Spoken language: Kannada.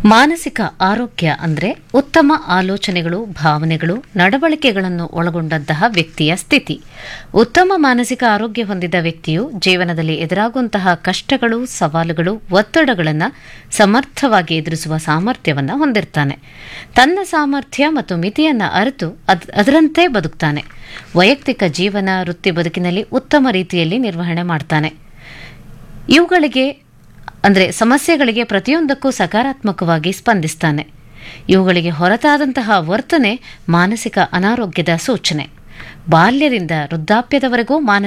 ಮಾನಸಿಕ ಆರೋಗ್ಯ ಅಂದರೆ ಉತ್ತಮ ಆಲೋಚನೆಗಳು ಭಾವನೆಗಳು ನಡವಳಿಕೆಗಳನ್ನು ಒಳಗೊಂಡಂತಹ ವ್ಯಕ್ತಿಯ ಸ್ಥಿತಿ ಉತ್ತಮ ಮಾನಸಿಕ ಆರೋಗ್ಯ ಹೊಂದಿದ ವ್ಯಕ್ತಿಯು ಜೀವನದಲ್ಲಿ ಎದುರಾಗುವಂತಹ ಕಷ್ಟಗಳು ಸವಾಲುಗಳು ಒತ್ತಡಗಳನ್ನು ಸಮರ್ಥವಾಗಿ ಎದುರಿಸುವ ಸಾಮರ್ಥ್ಯವನ್ನು ಹೊಂದಿರ್ತಾನೆ ತನ್ನ ಸಾಮರ್ಥ್ಯ ಮತ್ತು ಮಿತಿಯನ್ನು ಅರಿತು ಅದ್- ಅದರಂತೆ ಬದುಕ್ತಾನೆ ವೈಯಕ್ತಿಕ ಜೀವನ ವೃತ್ತಿ ಬದುಕಿನಲ್ಲಿ ಉತ್ತಮ ರೀತಿಯಲ್ಲಿ ನಿರ್ವಹಣೆ ಮಾಡ್ತಾನೆ ಇವುಗಳಿಗೆ ಅಂದರೆ ಸಮಸ್ಯೆಗಳಿಗೆ ಪ್ರತಿಯೊಂದಕ್ಕೂ ಸಕಾರಾತ್ಮಕವಾಗಿ ಸ್ಪಂದಿಸ್ತಾನೆ ಇವುಗಳಿಗೆ ಹೊರತಾದಂತಹ ವರ್ತನೆ ಮಾನಸಿಕ ಅನಾರೋಗ್ಯದ ಸೂಚನೆ ಬಾಲ್ಯದಿಂದ ವೃದ್ಧಾಪ್ಯದವರೆಗೂ ಮಾನಸಿಕ